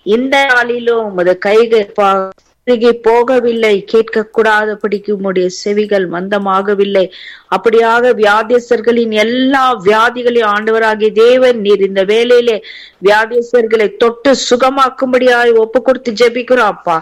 இந்த நாளிலும் உமது கைகள் பா- அருகே போகவில்லை கேட்கக்கூடாதபடிக்கு உம்முடைய செவிகள் மந்தமாகவில்லை அப்படியாக வியாதியஸ்தர்களின் எல்லா வியாதிகளையும் ஆண்டவராகிய தேவன் நீர் இந்த வேளையிலே வியாதியஸ்தர்களை தொட்டு சுகமாக்கும்படியாய் ஒப்பு கொடுத்து ஜெபிக்கிறோம் அப்பா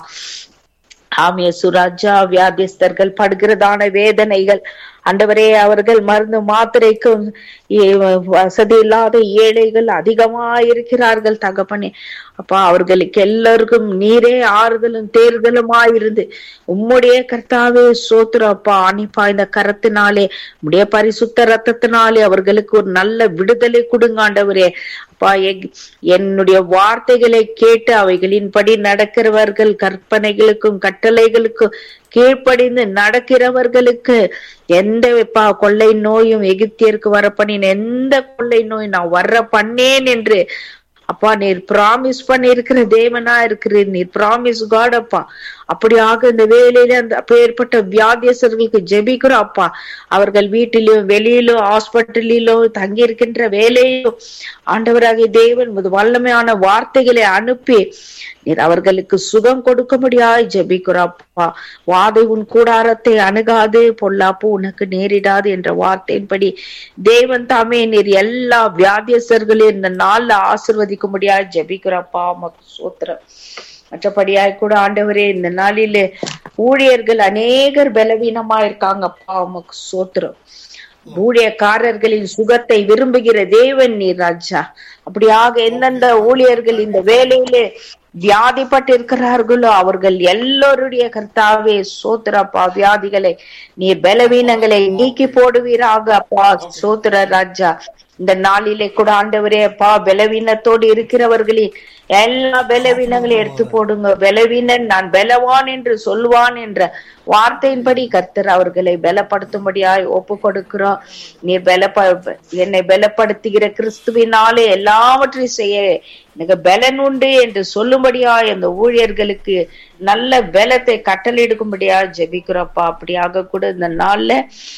ஆமிய சுராஜா வியாதியஸ்தர்கள் படுகிறதான வேதனைகள் ஆண்டவரே அவர்கள் மருந்து மாத்திரைக்கும் ஏ- வசதி இல்லாத ஏழைகள் அதிகமா இருக்கிறார்கள் தகப்பனே அப்பா அவர்களுக்கு எல்லாருக்கும் நீரே ஆறுதலும் தேர்தலுமா இருந்து உம்முடைய கர்த்தாவே சோத்துரு அப்பா ஆணிப்பா இந்த கரத்தினாலே உம்முடைய பரிசுத்த ரத்தத்தினாலே அவர்களுக்கு ஒரு நல்ல விடுதலை கொடுங்க ஆண்டவரே அப்பா எக்- என்னுடைய வார்த்தைகளை கேட்டு அவைகளின்படி நடக்கிறவர்கள் கற்பனைகளுக்கும் கட்டளைகளுக்கும் கீழ்ப்படிந்து நடக்கிறவர்களுக்கு எந்த பா- கொள்ளை நோயும் எகிப்தியருக்கு வர பண்ணின எந்த கொள்ளை நோய் நான் வர பண்ணேன் என்று அப்பா நீர் ப்ராமிஸ் பண்ணி இருக்கிற தேவனா இருக்கிறீர் நீர் ப்ராமிஸ் காட் அப்பா அப்படியாக இந்த வேலையில அந்த அப்பேற்பட்ட வியாதியஸ்தர்களுக்கு ஜெபிக்கிறோம் அப்பா அவர்கள் வீட்டிலும் வெளியிலும் ஹாஸ்பிட்டலிலும் தங்கி இருக்கின்ற வேலையிலும் ஆண்டவராகிய தேவன் உமது வல்லமையான வார்த்தைகளை அனுப்பி நீர் அவர்களுக்கு சுகம் கொடுக்கும்படியாய் ஜெபிக்கிறோம் அப்பா வாதை உன் கூடாரத்தை அணுகாது பொல்லாப்பு உனக்கு நேரிடாது என்ற வார்த்தையின்படி தேவன் தாமே நீர் எல்லா வியாதியஸ்தர்களையும் இந்த நாள்ல ஆசிர்வதிக்கும்படியாய் ஜெபிக்கிறப்பா உமக்கு சோத்திரம் மற்றபடியாய் கூட ஆண்டவரே இந்த நாளிலே ஊழியர்கள் அநேகர் பலவீனமா இருக்காங்கப்பா உமக்கு சோத்திரம் ஊழியக்காரர்களின் சுகத்தை விரும்புகிற தேவன் நீர் ராஜா அப்படியாக எந்தெந்த ஊழியர்கள் இந்த வேலையிலே வியாதிப்பட்டு இருக்கிறார்களோ அவர்கள் எல்லோருடைய கர்த்தாவே சோத்திரப்பா வியாதிகளை நீர் பலவீனங்களை நீக்கி போடுவீராக அப்பா சோத்திர ராஜா இந்த நாளிலே கூட ஆண்டவரே அப்பா பலவீனத்தோடு இருக்கிறவர்களே எல்லா பலவீனங்களையும் எடுத்து போடுங்க பலவீனன் நான் பலவான் என்று சொல்வான் என்ற வார்த்தையின்படி கர்த்தர் அவர்களை பலப்படுத்தும்படியாய் ஒப்பு கொடுக்கிறோம் நீ பலப்ப என்னை பலப்படுத்துகிற கிறிஸ்துவினாலே எல்லாவற்றையும் செய்ய எனக்கு பலன் உண்டு என்று சொல்லும்படியாய் அந்த ஊழியர்களுக்கு நல்ல பலத்தை கட்டளையிடுக்கும்படியா ஜெபிக்கிறோப்பா அப்படியாக கூட இந்த நாள்ல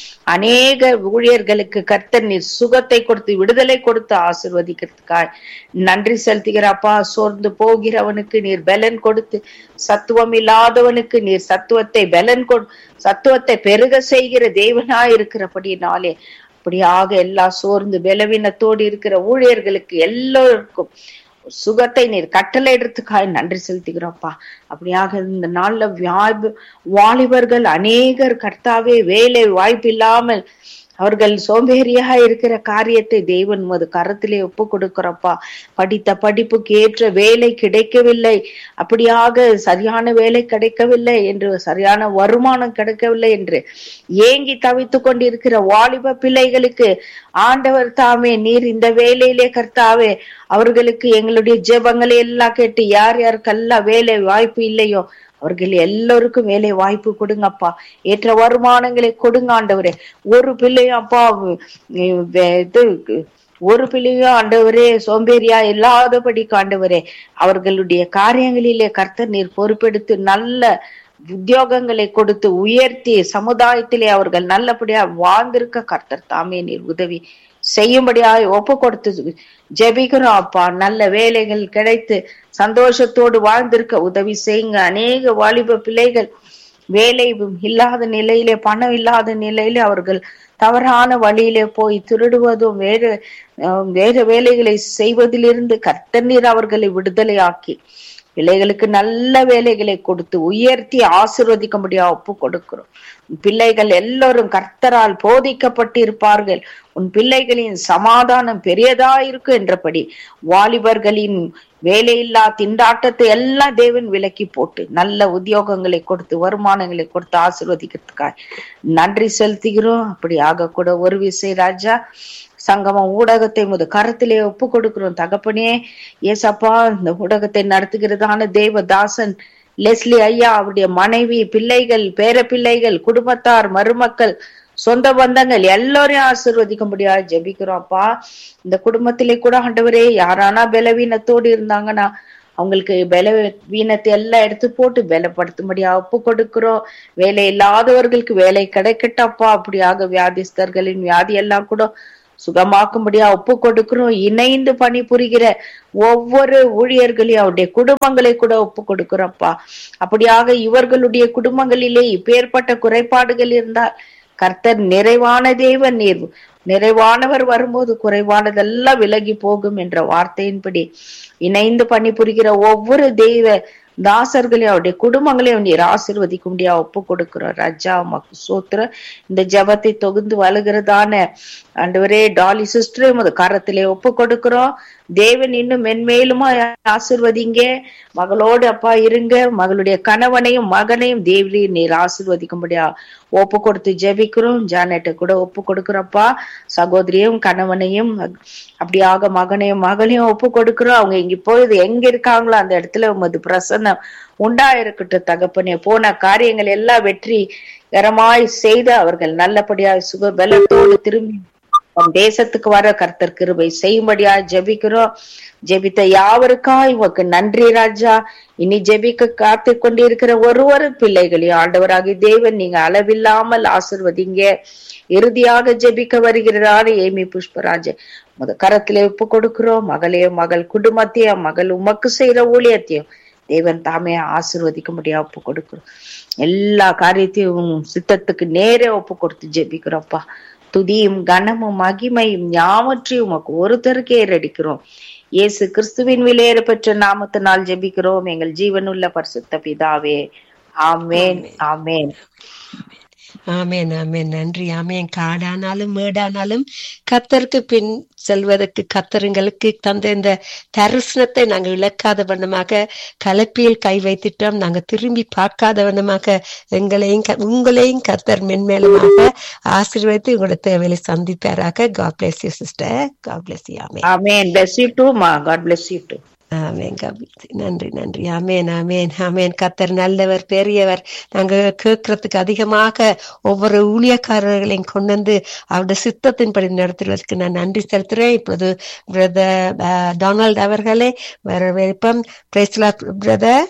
அநேக ஊழியர்களுக்கு கர்த்தர் நீர் சுகத்தை கொடுத்து விடுதலை கொடுத்து ஆசிர்வதிக்கிறதுக்காய் நன்றி செலுத்துகிறப்பா சோர்ந்து போகிறவனுக்கு நீர் பலன் கொடுத்து சத்துவம் இல்லாதவனுக்கு நீர் சத்துவத்தை பலன் கொடு சத்துவத்தை பெருக செய்கிற தேவனாய் இருக்கிறபடினாலே அப்படியாக எல்லா சோர்ந்து பலவீனத்தோடு இருக்கிற ஊழியர்களுக்கு எல்லோருக்கும் சுகத்தை நீர் கட்டளையிடறதுக்காய் நன்றி செலுத்துகிறோம்ப்பா அப்படியாக இந்த நாள்ல வியாப வாலிபர்கள் அநேகர் கர்த்தாவே வேலை வாய்ப்பு இல்லாமல் அவர்கள் சோம்பேறியா இருக்கிற காரியத்தை தேவன் மது கரத்திலே ஒப்பு கொடுக்கிறப்பா படித்த படிப்புக்கு ஏற்ற வேலை கிடைக்கவில்லை அப்படியாக சரியான வேலை கிடைக்கவில்லை என்று சரியான வருமானம் கிடைக்கவில்லை என்று ஏங்கி தவித்துக் கொண்டிருக்கிற வாலிப பிள்ளைகளுக்கு ஆண்டவர் தாமே நீர் இந்த வேலையிலே கர்த்தாவே அவர்களுக்கு எங்களுடைய ஜெபங்களை எல்லாம் கேட்டு யார் யாருக்கெல்லாம் வேலை வாய்ப்பு இல்லையோ அவர்கள் எல்லோருக்கும் வேலை வாய்ப்பு கொடுங்கப்பா ஏற்ற வருமானங்களை கொடுங்க ஆண்டவரே ஒரு பிள்ளையும் அப்பா உம், வே- இது ஒரு பிள்ளையும் ஆண்டவரே சோம்பேறியா இல்லாதபடி ஆண்டவரே அவர்களுடைய காரியங்களிலே கர்த்தர் நீர் பொறுப்பெடுத்து நல்ல உத்தியோகங்களை கொடுத்து உயர்த்தி சமுதாயத்திலே அவர்கள் நல்லபடியா வாழ்ந்திருக்க கர்த்தர் தாமே நீர் உதவி செய்யும்படியாய் ஒப்பு கொடுத்து ஜெபிக்கிறோம் அப்பா நல்ல வேலைகள் கிடைத்து சந்தோஷத்தோடு வாழ்ந்திருக்க உதவி செய்யுங்க அநேக வாலிப பிள்ளைகள் வேலை இல்லாத நிலையிலே பணம் இல்லாத நிலையிலே அவர்கள் தவறான வழியிலே போய் திருடுவதும் வேறு அஹ், வேறு வேலைகளை செய்வதிலிருந்து கர்த்தர் அவர்களை விடுதலையாக்கி பிள்ளைகளுக்கு நல்ல வேலைகளை கொடுத்து உயர்த்தி ஆசிர்வதிக்க முடியாது ஒப்பு கொடுக்கிறோம் உன் பிள்ளைகள் எல்லோரும் கர்த்தரால் போதிக்கப்பட்டு இருப்பார்கள் உன் பிள்ளைகளின் சமாதானம் பெரியதா இருக்கும் என்றபடி வாலிபர்களின் வேலையில்லா திண்டாட்டத்தை எல்லாம் தேவன் விலக்கி போட்டு நல்ல உத்தியோகங்களை கொடுத்து வருமானங்களை கொடுத்து ஆசிர்வதிக்கிறதுக்காக நன்றி செலுத்துகிறோம் அப்படி ஆக கூட ஒரு விசை ராஜா சங்கமம் ஊடகத்தை முத கரத்திலே ஒப்பு கொடுக்கிறோம் தகப்பனே ஏசப்பா இந்த ஊடகத்தை நடத்துகிறதான தேவதாசன் லெஸ்லி ஐயா அவருடைய மனைவி பிள்ளைகள் பேர பிள்ளைகள் குடும்பத்தார் மருமக்கள் சொந்த பந்தங்கள் எல்லாரையும் ஆசிர்வதிக்கும்படியா ஜெபிக்கிறோம் அப்பா இந்த குடும்பத்திலே கூட ஆண்டவரே யாரானா பலவீனத்தோடு இருந்தாங்கன்னா அவங்களுக்கு பல வீணத்தை எல்லாம் எடுத்து போட்டு பலப்படுத்தும்படியா ஒப்பு கொடுக்கிறோம் வேலை இல்லாதவர்களுக்கு வேலை கிடைக்கட்டப்பா அப்படியாக வியாதிஸ்தர்களின் வியாதி எல்லாம் கூட சுகமாக்கும்படியா ஒப்பு கொடுக்கிறோம் இணைந்து பணிபுரிகிற ஒவ்வொரு ஊழியர்களையும் அவருடைய குடும்பங்களை கூட ஒப்பு கொடுக்கிறோம்ப்பா அப்படியாக இவர்களுடைய குடும்பங்களிலே இப்பேற்பட்ட குறைபாடுகள் இருந்தால் கர்த்தர் நிறைவான தேவன் நீர் நிறைவானவர் வரும்போது குறைவானதெல்லாம் விலகி போகும் என்ற வார்த்தையின்படி இணைந்து பணிபுரிகிற ஒவ்வொரு தெய்வ தாசர்களையும் அவருடைய குடும்பங்களையும் நீர் ஆசிர்வதிக்கும்படியா ஒப்பு கொடுக்கிறோம் ராஜா உமக்கு சோத்திர இந்த ஜபத்தை தொகுந்து வழுகிறதான ஆண்டவரே டாலி சிஸ்டரும் அது கரத்திலே ஒப்பு கொடுக்கிறோம் தேவன் இன்னும் மென்மேலுமா ஆசிர்வதிங்க மகளோடு அப்பா இருங்க மகளுடைய கணவனையும் மகனையும் தேவி நீர் ஆசிர்வதிக்கும்படியா ஒப்பு கொடுத்து ஜெபிக்கிறோம் ஜானட்டை கூட ஒப்பு கொடுக்கிறப்பா சகோதரியும் கணவனையும் அப்படியாக மகனையும் மகளையும் ஒப்பு கொடுக்கிறோம் அவங்க இங்க போய் எங்க இருக்காங்களோ அந்த இடத்துல உமது பிரசன்னம் உண்டா இருக்கட்டும் தகப்பனே போன காரியங்கள் எல்லாம் வெற்றி கரமாய் செய்து அவர்கள் நல்லபடியாய் சுக பலத்தோடு திரும்பி நம் தேசத்துக்கு வர கர்த்தர் கிருபை செய்யும்படியா ஜெபிக்கிறோம் ஜெபித்த யாவருக்காய் உமக்கு நன்றி ராஜா இனி ஜெபிக்க காத்து கொண்டிருக்கிற ஒரு ஒரு பிள்ளைகளையும் ஆண்டவராகி தேவன் நீங்க அளவில்லாமல் ஆசிர்வதிங்க இறுதியாக ஜெபிக்க வருகிறாரு ஏமி புஷ்பராஜ் முத கரத்திலே ஒப்பு கொடுக்கிறோம் மகளையும் மகள் குடும்பத்தையும் மகள் உமக்கு செய்யற ஊழியத்தையும் தேவன் தாமே ஆசிர்வதிக்க முடியா ஒப்பு கொடுக்கிறோம் எல்லா காரியத்தையும் சித்தத்துக்கு நேரே ஒப்பு கொடுத்து ஜெபிக்கிறோம்ப்பா துதியும் கனமும் மகிமையும் ஞாபற்றையும் உமக்கு ஒருத்தருக்கே ஏறடிக்கிறோம் இயேசு கிறிஸ்துவின் விலையேற பெற்ற நாமத்தினால் ஜெபிக்கிறோம் எங்கள் ஜீவனுள்ள பரிசுத்த பிதாவே ஆமேன் ஆமேன் ஆமேன் ஆமேன் நன்றி ஆமேன் காடானாலும் மேடானாலும் கத்தருக்கு பின் செல்வதற்கு கத்தருங்களுக்கு தந்த இந்த தரிசனத்தை நாங்கள் இழக்காத வண்ணமாக கலப்பியில் கை வைத்திட்டோம் நாங்கள் திரும்பி பார்க்காத வண்ணமாக எங்களையும் உங்களையும் கத்தர் மென்மேலுமாக ஆசீர்வதித்து உங்களோட தேவையை சந்திப்பாராக God bless you sister God bless you amen amen bless you too மா god bless you too amen நன்றி நன்றி ஆமேன் ஆமேன் ஆமேன் கத்தர் நல்லவர் பெரியவர் நாங்க கேட்கறதுக்கு அதிகமாக ஒவ்வொரு ஊழியக்காரர்களையும் கொண்டு வந்து அவருடைய சித்தத்தின்படி நடத்துவதற்கு நான் நன்றி செலுத்துறேன் இப்பொழுது பிரதர் டொனால்ட் அவர்களே வரவேற்பம் brother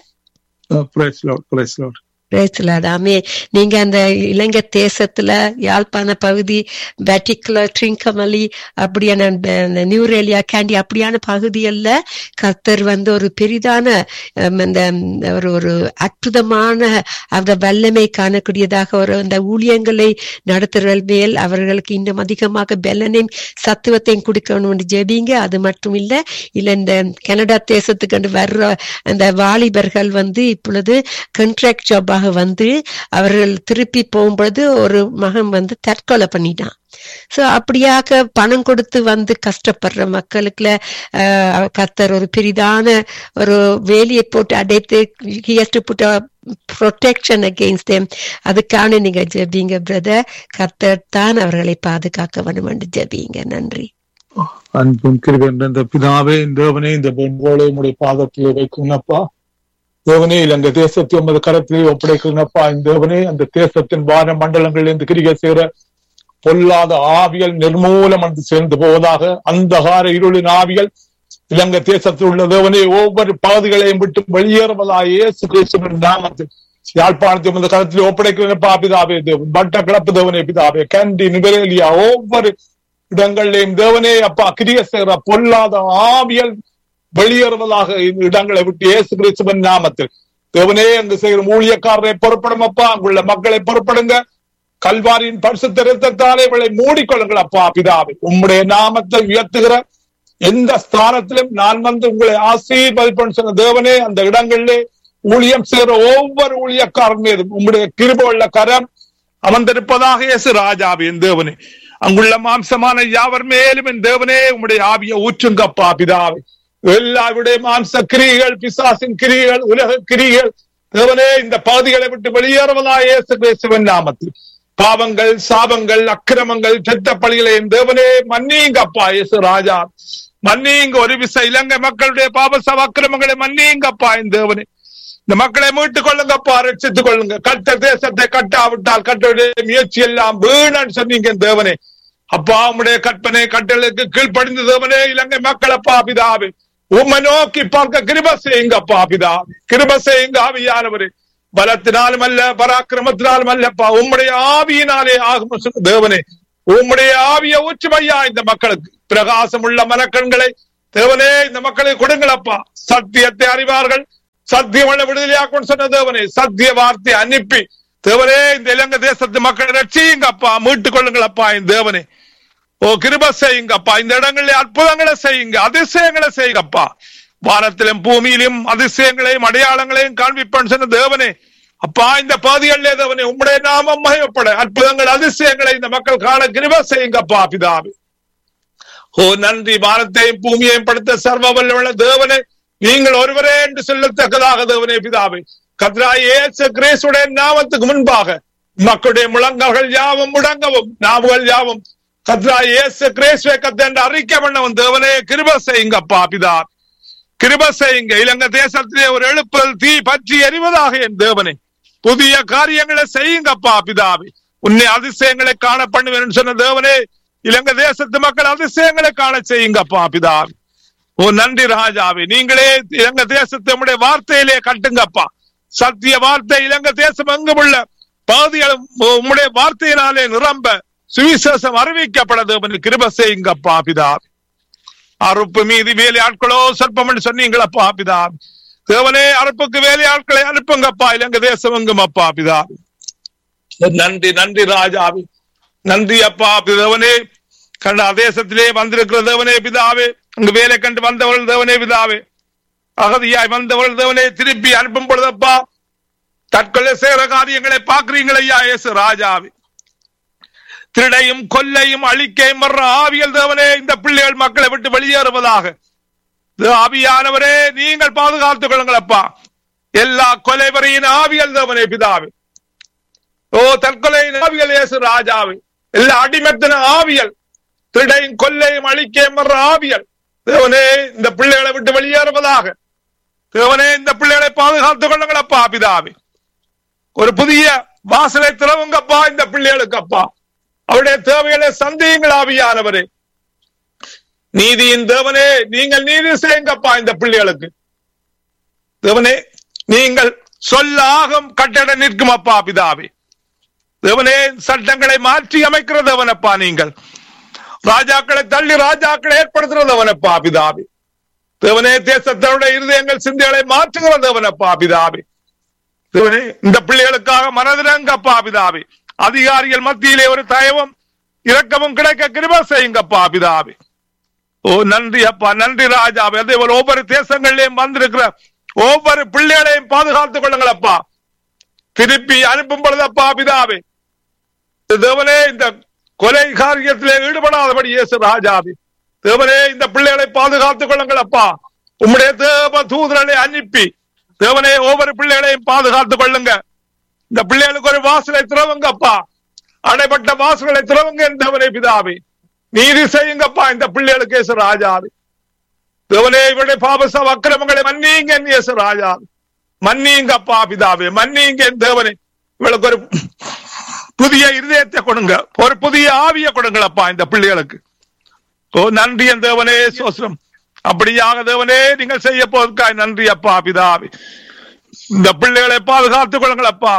praise Lord praise Lord பேசலாடாமே நீங்க அந்த இலங்கை தேசத்துல யாழ்ப்பாண பகுதி பேட்டிகுலர் ட்ரிங்கமலி அப்படியான அந்த நியூரேலியா கேண்டி அப்படியான பகுதிகள்ல கத்தர் வந்து ஒரு பெரிதான அந்த ஒரு ஒரு அற்புதமான அந்த வல்லமை காணக்கூடியதாக ஒரு அந்த ஊழியங்களை நடத்துகிற மேல் அவர்களுக்கு இன்னும் அதிகமாக பெல்லனையும் சத்துவத்தையும் கொடுக்கணும் ஜெபிங்க அது மட்டும் இல்ல இல்ல இந்த கனடா தேசத்துக்கு வர்ற அந்த வாலிபர்கள் வந்து இப்பொழுது கண்ட்ராக்ட் ஜாப் மூலமாக வந்து அவர்கள் திருப்பி போகும்பொழுது ஒரு மகன் வந்து தற்கொலை பண்ணிட்டான் சோ அப்படியாக பணம் கொடுத்து வந்து கஷ்டப்படுற மக்களுக்குல கத்தர் ஒரு பெரிதான ஒரு வேலியை போட்டு அடைத்து புட்ட ப்ரொடெக்ஷன் அகெயின்ஸ்ட் தேம் அதுக்கான நீங்க ஜெபிங்க பிரதர் கத்தர் தான் அவர்களை பாதுகாக்க வேண்டும் என்று ஜெபிங்க நன்றி அன்பும் கிருபென்ற இந்த பிதாவே தேவனே இந்த பெண்கோளை உடைய பாதத்திலே வைக்குங்கப்பா தேவனே இலங்கை தேசத்தை உமது கரத்திலே ஒப்படைக்கிறப்பா இந்த தேவனே அந்த தேசத்தின் வான மண்டலங்களில் இருந்து கிரிகை செய்கிற பொல்லாத ஆவியல் நிர்மூலம் என்று சேர்ந்து போவதாக அந்தகார இருளின் ஆவியல் இலங்கை தேசத்தில் உள்ள தேவனே ஒவ்வொரு பகுதிகளையும் விட்டு வெளியேறுவதா இயேசு கிறிஸ்துவின் நாமத்தில் யாழ்ப்பாணத்தை உமது கரத்திலே ஒப்படைக்கிறப்பா பிதாவே தேவன் வட்ட கிளப்பு தேவனே பிதாவே கண்டி நிபரேலியா ஒவ்வொரு இடங்களிலேயும் தேவனே அப்பா கிரிய செய்கிற பொல்லாத ஆவியல் வெளியேறுவதாக இடங்களை விட்டு இயேசு கிறிஸ்துவன் நாமத்தில் தேவனே அங்கு செய்கிற ஊழியக்காரரை பொறுப்படும் அப்பா அங்குள்ள மக்களை பொறுப்படுங்க கல்வாரியின் பரிசுத்த ரத்தத்தாலே இவளை மூடிக்கொள்ளுங்கள் அப்பா பிதாவை உம்முடைய நாமத்தை உயர்த்துகிற எந்த ஸ்தானத்திலும் நான் வந்து உங்களை ஆசீர்வதிப்பேன் சொன்ன தேவனே அந்த இடங்களிலே ஊழியம் செய்கிற ஒவ்வொரு ஊழியக்காரன் மீதும் உம்முடைய கிருப உள்ள கரம் அமர்ந்திருப்பதாக இயேசு ராஜாவின் தேவனே அங்குள்ள மாம்சமான யாவர் மேலும் என் தேவனே உம்முடைய ஆவிய ஊற்றுங்கப்பா பிதாவை எல்லாருடைய மாம்ச கிரிகள் பிசாசின் கிரிகள் உலக கிரிகள் தேவனே இந்த பகுதிகளை விட்டு வெளியேறுவதா இயேசு கிறிஸ்துவின் நாமத்தில் பாவங்கள் சாபங்கள் அக்கிரமங்கள் செத்த பழிகளை என் தேவனே மன்னிங்கப்பா இயேசு ராஜா மன்னிங்க ஒரு விசை இலங்கை மக்களுடைய பாவ சவ அக்கிரமங்களை மன்னிங்கப்பா என் தேவனே இந்த மக்களை மீட்டுக் கொள்ளுங்கப்பா ரட்சித்துக் கொள்ளுங்க கட்ட தேசத்தை கட்டாவிட்டால் கட்டுடைய முயற்சி எல்லாம் வீணன்னு சொன்னீங்க தேவனே அப்பா உம்முடைய கற்பனை கட்டளுக்கு கீழ்ப்படிந்த தேவனே இலங்கை மக்கள் அப்பா பிதாவே உம்மை நோக்கி பார்க்க கிருப செய்யுங்கப்பா பிதா கிருப செய்யுங்க ஆவியானவரே பலத்தினாலும் அல்ல பராக்கிரமத்தினாலும் அல்லப்பா உம்முடைய ஆவியினாலே ஆகும் தேவனே உம்முடைய ஆவிய ஊற்றுமையா இந்த மக்களுக்கு பிரகாசம் உள்ள மனக்கண்களை தேவனே இந்த மக்களுக்கு கொடுங்களப்பா சத்தியத்தை அறிவார்கள் சத்தியமுள்ள விடுதலையாக்கும் சொன்ன தேவனே சத்திய வார்த்தை அனுப்பி தேவனே இந்த இலங்கை தேசத்து மக்களை ரட்சியுங்கப்பா மீட்டுக் கொள்ளுங்களப்பா இந்த தேவனே ஓ கிருப செய்யுங்கப்பா இந்த இடங்களில் அற்புதங்களை செய்யுங்க அதிசயங்களை செய்யுங்கப்பா வானத்திலும் பூமியிலும் அதிசயங்களையும் அடையாளங்களையும் காண்பிப்பேன் சொன்ன தேவனே அப்பா இந்த பாதிகளிலே தேவனே உம்முடைய நாமம் மகிழப்பட அற்புதங்கள் அதிசயங்களை இந்த மக்கள் காண கிருப செய்யுங்கப்பா பிதாவே ஓ நன்றி வானத்தையும் பூமியையும் படுத்த சர்வ வல்லவள்ள தேவனே நீங்கள் ஒருவரே என்று சொல்லத்தக்கதாக தேவனே பிதாவே கத்ராய் இயேசு கிறிஸ்துடைய நாமத்துக்கு முன்பாக மக்களுடைய முழங்கல்கள் யாவும் முடங்கவும் நாவுகள் யாவும் கத்ராய் இயேசு கிறிஸ்துவை கத்த என்று அறிக்கை பண்ணவன் தேவனே கிருப செய்யுங்கப்பா பிதா கிருப செய்யுங்க இலங்கை தேசத்திலே ஒரு எழுப்புதல் தீ பற்றி எறிவதாக என் தேவனே புதிய காரியங்களை செய்யுங்கப்பா பிதாவே உன்னை அதிசயங்களை காண பண்ணுவேன் சொன்ன தேவனே இலங்கை தேசத்து மக்கள் அதிசயங்களை காண செய்யுங்கப்பா பிதாவே ஓ நன்றி ராஜாவே நீங்களே இலங்கை தேசத்தை உம்முடைய வார்த்தையிலே கட்டுங்கப்பா சத்திய வார்த்தை இலங்கை தேசம் எங்கும் உள்ள பாதிகளும் உம்முடைய வார்த்தையினாலே நிரம்ப சுவிசேஷம் அறிவிக்கப்பட தேவன் கிருப செய்யுங்கப்பா பிதாவே அறுப்பு மீதி வேலை ஆட்களோ சொற்பம் சொன்னீங்களப்பா பிதா தேவனே அறுப்புக்கு வேலை ஆட்களை அனுப்புங்கப்பா இலங்கை தேசம் எங்கும் அப்பா பிதா நன்றி நன்றி ராஜாவி நன்றி அப்பா தேவனே கண்ட தேசத்திலே வந்திருக்கிற தேவனே பிதாவே அங்கு வேலை கண்டு வந்தவர்கள் தேவனே பிதாவே அகதியாய் வந்தவர்கள் தேவனே திருப்பி அனுப்பும் பொழுதப்பா தற்கொலை செய்கிற காரியங்களை பார்க்கிறீங்களையா இயேசு ராஜாவே திருடையும் கொல்லையும் அழிக்கையும் வர்ற ஆவியல் தேவனே இந்த பிள்ளைகள் மக்களை விட்டு வெளியேறுவதாக ஆவியானவரே நீங்கள் பாதுகாத்துக் கொள்ளுங்களப்பா எல்லா கொலைவரையின் ஆவியல் தேவனே பிதாவே ஓ தற்கொலையின் ஆவியல் இயேசு ராஜாவே எல்லா அடிமத்தின ஆவியல் திருடையும் கொல்லையும் அழிக்கையும் வர்ற ஆவியல் தேவனே இந்த பிள்ளைகளை விட்டு வெளியேறுவதாக தேவனே இந்த பிள்ளைகளை பாதுகாத்துக் கொள்ளுங்களப்பா பிதாவே ஒரு புதிய வாசலை திறவுங்கப்பா இந்த பிள்ளைகளுக்கு அப்பா அவருடைய தேவைகளை சந்தேகங்கள் ஆவியானவரே நீதியின் தேவனே நீங்கள் நீதி செய்யுங்கப்பா இந்த பிள்ளைகளுக்கு தேவனே நீங்கள் சொல்ல ஆகும் கட்டட நிற்கும் அப்பா பிதாவே தேவனே சட்டங்களை மாற்றி அமைக்கிற தேவனப்பா நீங்கள் ராஜாக்களை தள்ளி ராஜாக்களை ஏற்படுத்துகிற தேவனப்பா பிதாவே தேவனே தேசத்தனுடைய இருதயங்கள் சிந்தைகளை மாற்றுகிற தேவனப்பா பிதாவே தேவனே இந்த பிள்ளைகளுக்காக மனதிரங்கப்பா பிதாவே அதிகாரிகள் மத்தியிலே ஒரு தயவும் இரக்கமும் கிடைக்க கிருப செய்யுங்கப்பா பிதாவே ஓ நன்றி அப்பா நன்றி ராஜாவே அதே போல ஒவ்வொரு தேசங்களிலையும் வந்திருக்கிற ஒவ்வொரு பிள்ளைகளையும் பாதுகாத்துக் கொள்ளுங்களப்பா திருப்பி அனுப்பும் பொழுதப்பா பிதாவே தேவனே இந்த கொலை காரியத்திலே ஈடுபடாதபடி இயேசு ராஜாவே தேவனே இந்த பிள்ளைகளை பாதுகாத்துக் கொள்ளுங்களப்பா உம்முடைய தேவ தூதர்களை அனுப்பி தேவனே ஒவ்வொரு பிள்ளைகளையும் பாதுகாத்துக் கொள்ளுங்க இந்த பிள்ளைகளுக்கு ஒரு வாசலை திறவுங்கப்பா அடைப்பட்ட வாசல்களை திறவுங்க என்றவனே பிதாவே நீதி செய்யுங்கப்பா இந்த பிள்ளைகளுக்கு இயேசு ராஜாவே தேவனே இவருடைய பாபச அக்கிரமங்களை மன்னிங்க இயேசு ராஜாவே மன்னிங்கப்பா பிதாவே மன்னிங்க என் தேவனே இவளுக்கு ஒரு புதிய இருதயத்தை கொடுங்க ஒரு புதிய ஆவிய கொடுங்களப்பா இந்த பிள்ளைகளுக்கு ஓ நன்றி என் தேவனே சோசனம் அப்படியாக தேவனே நீங்கள் செய்ய போவதற்காய் நன்றி அப்பா பிதாவே இந்த பிள்ளைகளை பாதுகாத்துக் கொள்ளுங்களப்பா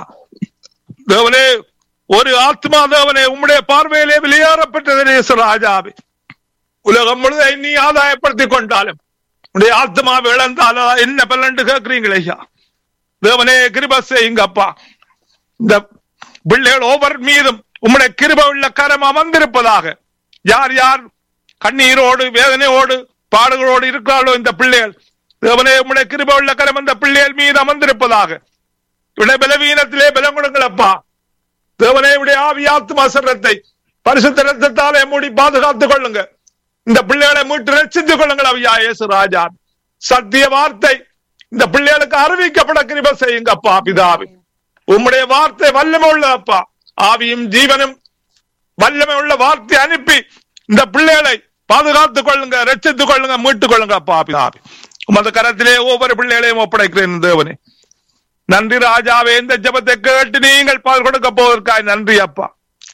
தேவனே ஒரு ஆத்மா தேவனே உம்முடைய பார்வையிலே வெளியேறப்பட்டது ராஜாவே உலகம் முழுவதும் நீ ஆதாயப்படுத்திக் கொண்டாலும் உடைய ஆத்மாவை இழந்தாலும் என்ன பலண்டு கேட்கிறீங்களே ஐயா தேவனே கிருப செய்யுங்கப்பா இந்த பிள்ளைகள் ஒவ்வொரு மீதும் உம்முடைய கிருப உள்ள கரம் அமர்ந்திருப்பதாக யார் யார் கண்ணீரோடு வேதனையோடு பாடுகளோடு இருக்கிறார்களோ இந்த பிள்ளைகள் தேவனே உம்முடைய கிருப உள்ள கரம் அந்த பிள்ளைகள் மீது அமர்ந்திருப்பதாக இவருடைய பலவீனத்திலே பலம் கொடுங்களப்பா தேவனே உடைய ஆவி ஆத்மா சரத்தை பரிசுத்த ரத்தத்தாலே மூடி பாதுகாத்துக் கொள்ளுங்க இந்த பிள்ளைகளை மீட்டு ரசித்துக் கொள்ளுங்கள் அவையா இயேசு ராஜா சத்திய வார்த்தை இந்த பிள்ளைகளுக்கு அறிவிக்கப்பட கிருப செய்யுங்கப்பா பிதாவி உம்முடைய வார்த்தை வல்லமை உள்ள அப்பா ஆவியும் ஜீவனும் வல்லமை உள்ள வார்த்தை அனுப்பி இந்த பிள்ளைகளை பாதுகாத்துக் கொள்ளுங்க ரட்சித்துக் கொள்ளுங்க மீட்டுக் கொள்ளுங்க அப்பா பிதாவி உமது கரத்திலே ஒவ்வொரு பிள்ளைகளையும் ஒப்படைக்கிறேன் தேவனே நன்றி ராஜாவே இந்த ஜபத்தை கேட்டு நீங்கள் பால் கொடுக்க போவதற்காய் நன்றி அப்பா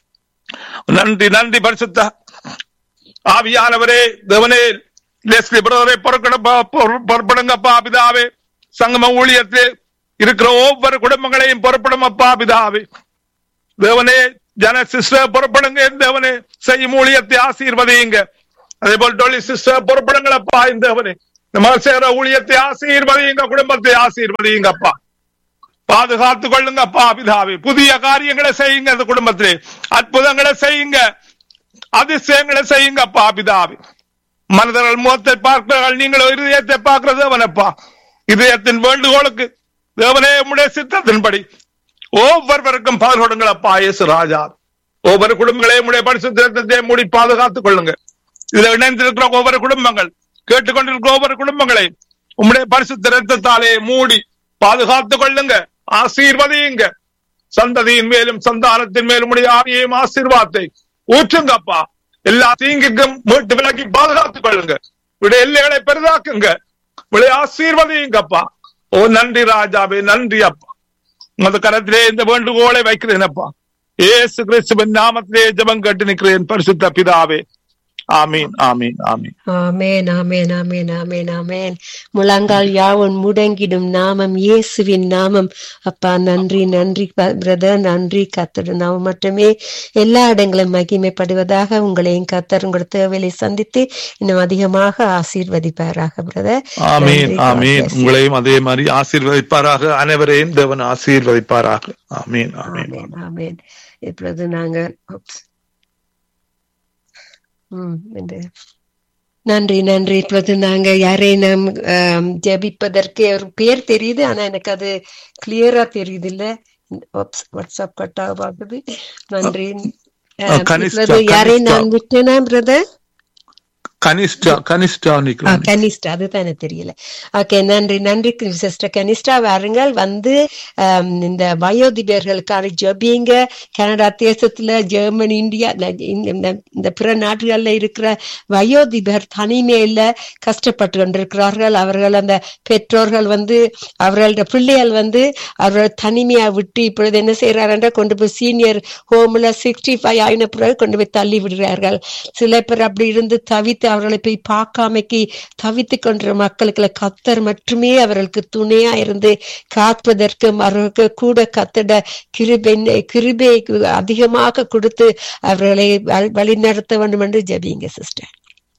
நன்றி நன்றி பரிசுத்த ஆவியானவரே தேவனே லெஸ்லி பிரதரை பொறுப்படுங்கப்பா பிதாவே சங்கம ஊழியத்தில் இருக்கிற ஒவ்வொரு குடும்பங்களையும் பொறுப்படும் அப்பா பிதாவே தேவனே ஜன சிஸ்டர் புறப்படுங்க தேவனே செய்யும் ஊழியத்தை ஆசீர்வதியுங்க அதே போல் டொலி சிஸ்டர் புறப்படுங்களப்பா தேவனே நம்ம செய்யற ஊழியத்தை ஆசீர்வதியுங்க குடும்பத்தை ஆசீர்வதியுங்கப்பா பாதுகாத்து கொள்ளுங்கப்பா பிதாவே புதிய காரியங்களை செய்யுங்க அந்த குடும்பத்திலே அற்புதங்களை செய்யுங்க அதிசயங்களை செய்யுங்கப்பா பிதாவே மனிதர்கள் முகத்தை பார்க்கிறார்கள் நீங்கள் இருதயத்தை பார்க்கிறது தேவனப்பா இதயத்தின் வேண்டுகோளுக்கு தேவனே உடைய சித்தத்தின்படி ஒவ்வொருவருக்கும் பால் கொடுங்களப்பா இயேசு ராஜா ஒவ்வொரு குடும்பங்களையும் உடைய பரிசுத்தத்தை மூடி பாதுகாத்துக் கொள்ளுங்க இதுல இணைந்திருக்கிற ஒவ்வொரு குடும்பங்கள் கேட்டுக்கொண்டிருக்கிற ஒவ்வொரு குடும்பங்களை உம்முடைய பரிசுத்த ரத்தத்தாலே மூடி பாதுகாத்துக் கொள்ளுங்க ஆசீர்வதியுங்க சந்ததியின் மேலும் சந்தானத்தின் மேலும் உடைய ஆவியையும் ஆசீர்வாதத்தை ஊற்றுங்கப்பா எல்லா தீங்குக்கும் மீட்டு விலக்கி பாதுகாத்துக் கொள்ளுங்க உடைய எல்லைகளை பெரிதாக்குங்க உடைய ஆசீர்வதியுங்கப்பா ஓ நன்றி ராஜாவே நன்றி அப்பா உமது கரத்திலே இந்த வேண்டுகோளை வைக்கிறேன் அப்பா ஏசு கிறிஸ்துவின் நாமத்திலே ஜெபம் கட்டு நிற்கிறேன் பரிசுத்த பிதாவே ஆமீன் ஆமீன் ஆமீன் ஆமேன் ஆமேன் ஆமேன் ஆமேன் ஆமேன் முழங்கால் யாவன் முடங்கிடும் நாமம் இயேசுவின் நாமம் அப்பா நன்றி நன்றி பிரதர் நன்றி கத்தர் நாமம் மட்டுமே எல்லா இடங்களும் மகிமைப்படுவதாக உங்களையும் கத்தர் உங்களோட தேவையை சந்தித்து இன்னும் அதிகமாக ஆசீர்வதிப்பாராக பிரதர் ஆமீன் ஆமீன் உங்களையும் அதே மாதிரி ஆசீர்வதிப்பாராக அனைவரையும் தேவன் ஆசீர்வதிப்பாராக ஆமீன் ஆமீன் ஆமேன் ஆமேன் இப்பொழுது நாங்கள் oops. ம், இந்த- நன்றி நன்றி இப்பொழுது நாங்க யாரையும் ஆம், ஜெபிப்பதற்கு ஒரு பேர் தெரியுது ஆனா எனக்கு அது கிளியரா தெரியுது இல்ல வாட்ஸ்அப் கட் ஆகுது நன்றி ஆம், கனிஷ்டா, இப்பொழுது யாரையும் கனிஷ்டா. நான் விட்டேனா பிரதர் கனிஷ்டா கனிஷ்டா ஆ, நிக்கிறோம் கனிஷ்டா அதுதான் எனக்கு தெரியல ஓகே நன்றி நன்றி சிஸ்டர் கனிஷ்டா வாருங்கள் வந்து ஆம், இந்த வயோதிபர்களுக்கான ஜபிங்க கனடா தேசத்துல ஜெர்மனி இந்தியா இந்த- இந்த- இந்த- இந்த பிற நாடுகள்ல இருக்கிற வயோதிபர் தனிமையில கஷ்டப்பட்டு கொண்டிருக்கிறார்கள் அவர்கள் அந்த பெற்றோர்கள் வந்து அவர்களோட பிள்ளைகள் வந்து அவர்கள் தனிமையா விட்டு இப்பொழுது என்ன செய்யறாருன்ற கொண்டு போய் சீனியர் ஹோம்ல சிக்ஸ்டி ஃபைவ் ஆயின பிறகு கொண்டு போய் தள்ளி விடுகிறார்கள் சில பேர் அப்படி இருந்து தவித்து அவர்களை போய் பார்க்காமைக்கு தவித்து கொன்ற மக்களுக்கு கத்தர் மட்டுமே அவர்களுக்கு துணையா இருந்து காப்பதற்கும் அவர்களுக்கு கூட கத்தட கிருபை கிருபை அதிகமாக கொடுத்து அவர்களை வழி- வழிநடத்த வேண்டும் என்று ஜெபிங்க சிஸ்டர்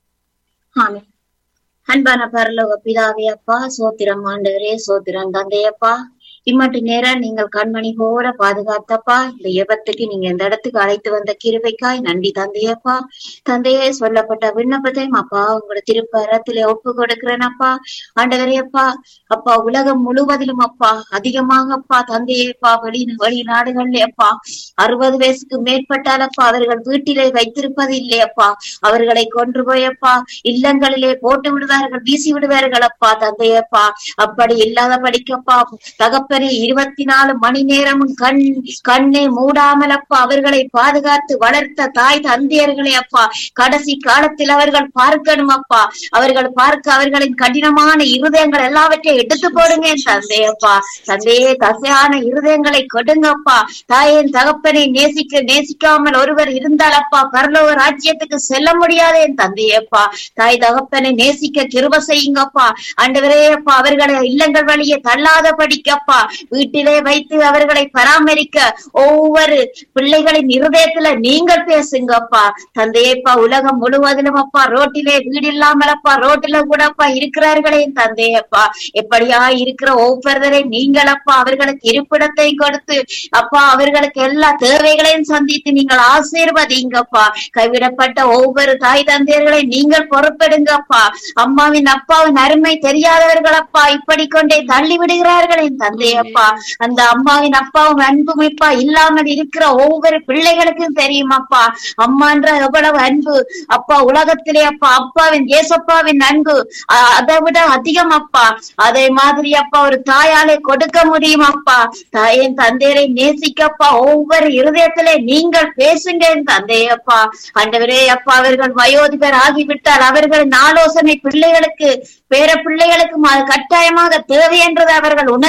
ஆமென். அன்பான பரலோக பிதாவே அப்பா சோத்திரம் ஆண்டவரே சோத்திரம் தந்தையப்பா இம்மட்டு நேரம் நீங்கள் கண்மணி போல பாதுகாத்தப்பா இந்த எபத்துக்கு நீங்க இந்த இடத்துக்கு அழைத்து வந்த கிருபைக்காய் நன்றி தந்தையப்பா தந்தையே சொல்லப்பட்ட விண்ணப்பத்தையும் அப்பா உங்களோட திருப்பரத்திலே ஒப்பு கொடுக்கிறேனப்பா ஆண்டவரே அப்பா அப்பா உலகம் முழுவதிலும் அப்பா அதிகமாக அப்பா தந்தையப்பா வெளி வெளிநாடுகள்ல அப்பா அறுபது வயசுக்கு மேற்பட்டாலப்பா அவர்கள் வீட்டிலே வைத்திருப்பது இல்லையப்பா அவர்களை கொன்று போயப்பா இல்லங்களிலே போட்டு விடுவார்கள் வீசி விடுவார்கள் அப்பா தந்தையப்பா அப்படி இல்லாத படிக்கப்பா தகப்பனே இருபத்தி நாலு மணி நேரமும் கண் கண்ணை மூடாமல் அப்பா அவர்களை பாதுகாத்து வளர்த்த தாய் தந்தையர்களே அப்பா கடைசி காலத்தில் அவர்கள் பார்க்கணும் அப்பா அவர்கள் பார்க்க அவர்களின் கடினமான இருதயங்கள் எல்லாவற்றையும் எடுத்து போடுங்க என் தந்தையப்பா தந்தையே தசையான இருதயங்களை கொடுங்கப்பா தாயின் தகப்பனை நேசிக்க நேசிக்காமல் ஒருவர் இருந்தால் அப்பா பரலோக ராஜ்யத்துக்கு செல்ல முடியாது என் தந்தையப்பா தாய் தகப்பனை நேசிக்க கிருப செய்யுங்கப்பா ஆண்டவரே அப்பா அவர்களை இல்லங்கள் வழியே தள்ளாத படிக்கப்பா வீட்டிலே வைத்து அவர்களை பராமரிக்க ஒவ்வொரு பிள்ளைகளின் இருதயத்துல நீங்கள் பேசுங்கப்பா தந்தையப்பா உலகம் முழுவதிலும் அப்பா ரோட்டிலே வீடு இல்லாமல் அப்பா ரோட்டில கூட அப்பா இருக்கிறார்களே என் தந்தையப்பா எப்படியா இருக்கிற ஒவ்வொருவரை நீங்கள் அப்பா அவர்களுக்கு இருப்பிடத்தை கொடுத்து அப்பா அவர்களுக்கு எல்லா தேவைகளையும் சந்தித்து நீங்கள் ஆசீர்வதிங்கப்பா கைவிடப்பட்ட ஒவ்வொரு தாய் தந்தையர்களை நீங்கள் பொறுப்பெடுங்கப்பா அம்மாவின் அப்பாவின் அருமை தெரியாதவர்கள் அப்பா இப்படி கொண்டே தள்ளி விடுகிறார்கள் என் தந்தையப்பா அந்த அம்மாவின் அப்பாவும் அன்பும் இப்பா இல்லாமல் இருக்கிற ஒவ்வொரு பிள்ளைகளுக்கும் தெரியுமப்பா அம்மான்ற எவ்வளவு அன்பு அப்பா உலகத்திலே அப்பா அப்பாவின் ஏசப்பாவின் அன்பு அ- அதை விட அதிகம் அப்பா அதே மாதிரி அப்பா ஒரு தாயாலே கொடுக்க முடியும் அப்பா தாயின் தந்தையரை நேசிக்கப்பா ஒவ்வொரு இருதயத்திலே நீங்கள் பேசுங்க என் தந்தையப்பா ஆண்டவரே அப்பா அவர்கள் வயோதிபர் ஆகிவிட்டால் அவர்களின் ஆலோசனை பிள்ளைகளுக்கு பேர பிள்ளைகளுக்கும் அது கட்டாயமாக தேவை என்றதை அவர்கள் உணரணும் என்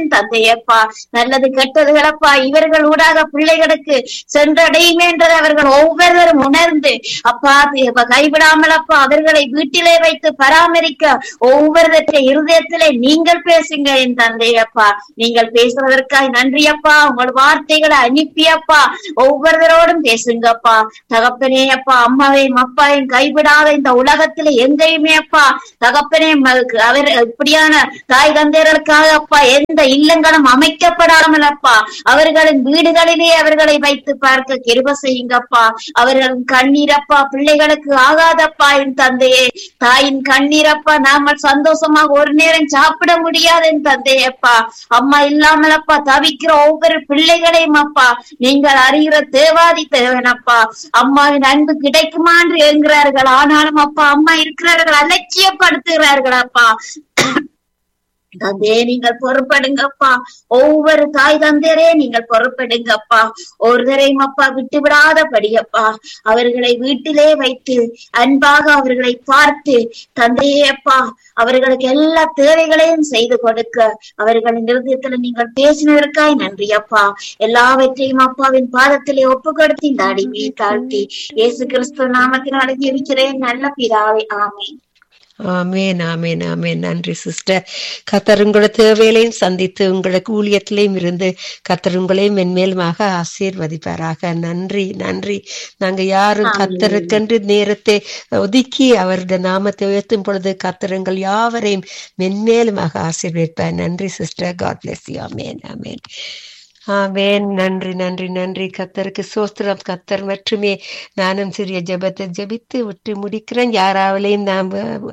என் தந்தையப்பா நல்லது கெட்டதுகளப்பா இவர்கள் ஊடாக பிள்ளைகளுக்கு சென்றடையுமே என்றதை அவர்கள் ஒவ்வொருவரும் உணர்ந்து அப்பா இப்ப கைவிடாமல் அப்பா அவர்களை வீட்டிலே வைத்து பராமரிக்க ஒவ்வொருவற்றை இருதயத்திலே நீங்கள் பேசுங்க என் தந்தையப்பா நீங்கள் பேசுவதற்காக நன்றி அப்பா உங்கள் வார்த்தைகளை அனுப்பியப்பா ஒவ்வொருவரோடும் பேசுங்கப்பா தகப்பனே அப்பா அம்மாவையும் அப்பாவையும் கைவிடாத இந்த உலகத்துல எங்கேயுமே அப்பா தகப்பனே ம- அவர் இப்படியான தாய் தந்தையர்களுக்காக அப்பா எந்த இல்லங்களும் அமைக்கப்படாமல் அப்பா அவர்களின் வீடுகளிலே அவர்களை வைத்து பார்க்க கிருப செய்யுங்கப்பா அவர்களின் கண்ணீரப்பா பிள்ளைகளுக்கு ஆகாதப்பா என் தந்தையே தாயின் கண்ணீரப்பா நாமல் சந்தோஷமாக ஒரு நேரம் சாப்பிட முடியாது என் தந்தையப்பா அம்மா இல்லாமல் அப்பா தவிக்கிற ஒவ்வொரு பிள்ளைகளையும் அப்பா நீங்கள் அறிகிற தேவாதி தேவனப்பா அம்மாவின் அன்பு கிடைக்குமா என்று ஏங்குகிறார்கள் ஆனாலும் அப்பா அம்மா இருக்கிறார்கள் அலட்சியப்படுத்துகிறார்கள் அப்பா தந்தையே நீங்கள் பொறுப்படுங்கப்பா ஒவ்வொரு தாய் தந்தையரே நீங்கள் பொறுப்படுங்கப்பா ஒருவரையும் அப்பா விட்டு விடாதபடியப்பா அவர்களை வீட்டிலே வைத்து அன்பாக அவர்களை பார்த்து தந்தையே அப்பா அவர்களுக்கு எல்லா தேவைகளையும் செய்து கொடுக்க அவர்களின் இருதயத்துல நீங்கள் பேசினதற்காய் நன்றி அப்பா எல்லாவற்றையும் அப்பாவின் பாதத்திலே ஒப்பு கொடுத்து இந்த அடிமையை தாழ்த்தி இயேசு கிறிஸ்துவ நாமத்தினால ஜெபிக்கிறேன் நல்ல பிதாவே ஆமென் ஆமேன் ஆமேன் ஆமேன் நன்றி சிஸ்டர் கத்தர் உங்களோட தேவைகளையும் சந்தித்து உங்களுக்கு ஊழியத்திலையும் இருந்து கத்தர் உங்களையும் மென்மேலுமாக ஆசீர்வதிப்பாராக நன்றி நன்றி நாங்க யாரும் ஆமென். கத்தருக்கென்று நேரத்தை ஒதுக்கி அவருடைய நாமத்தை உயர்த்தும் பொழுது கத்தருங்கள் யாவரையும் மென்மேலுமாக ஆசீர்வதிப்பார் நன்றி sister God bless you amen amen amen நன்றி நன்றி நன்றி கத்தருக்கு சோஸ்திரம் கத்தர் மட்டுமே நானும் சிறிய ஜெபத்தை ஜெபித்து விட்டு முடிக்கிறேன் யாராவளையும் நாம்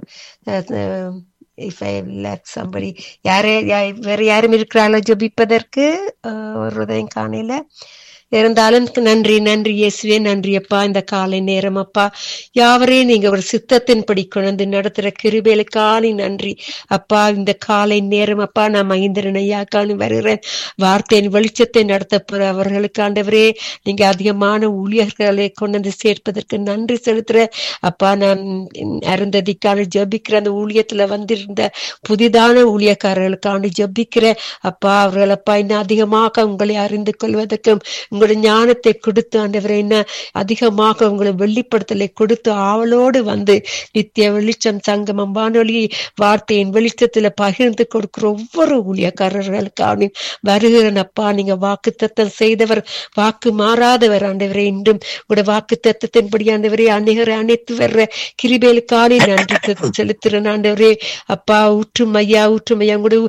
இஃப் ஐ லேக் சம்படி யாரே யா- வேற யாரும் இருக்கிறாளோ ஜெபிப்பதற்கு அஹ், ஒரு உதயம் காணையில இருந்தாலும் நன்றி நன்றி இயேசுவே நன்றி அப்பா இந்த காலை நேரம் அப்பா யாவரையும் நீங்க ஒரு சித்தத்தின்படி கொண்டு நடத்துற கிருபேலுக்கான நன்றி அப்பா இந்த காலை நேரம் அப்பா நான் மகேந்திரன் ஐயாக்கானு வருகிறேன் வார்த்தையின் வெளிச்சத்தை நடத்த போற அவர்களுக்கு ஆண்டவரே நீங்க அதிகமான ஊழியர்களை கொண்டு வந்து சேர்ப்பதற்கு நன்றி செலுத்துற அப்பா நான் அருந்ததிக்கான ஜபிக்கிற அந்த ஊழியத்துல வந்திருந்த புதிதான ஊழியக்காரர்களுக்கான ஜபிக்கிற அப்பா அவர்கள் அப்பா இன்னும் அதிகமாக உங்களை அறிந்து கொள்வதற்கும் உங்களுடைய ஞானத்தை கொடுத்து ஆண்டவரை என்ன அதிகமாக உங்களை வெளிப்படுத்தலை கொடுத்து ஆவலோடு வந்து நித்திய வெளிச்சம் சங்கமம் வானொலி வார்த்தையின் வெளிச்சத்துல பகிர்ந்து கொடுக்கிற ஒவ்வொரு ஊழியக்காரர்களுக்கான வருகிறன் அப்பா நீங்க வாக்கு தத்தம் செய்தவர் வாக்கு மாறாதவர் ஆண்டவரே இன்றும் உங்களுடைய வாக்கு தத்தத்தின்படி ஆண்டவரே அநேகரை அனைத்து வர்ற கிருபேலுக்கான நன்றி செ- செலுத்துறேன் ஆண்டவரே அப்பா ஊற்றும் ஐயா ஊற்றும் ஐயா உங்களுடைய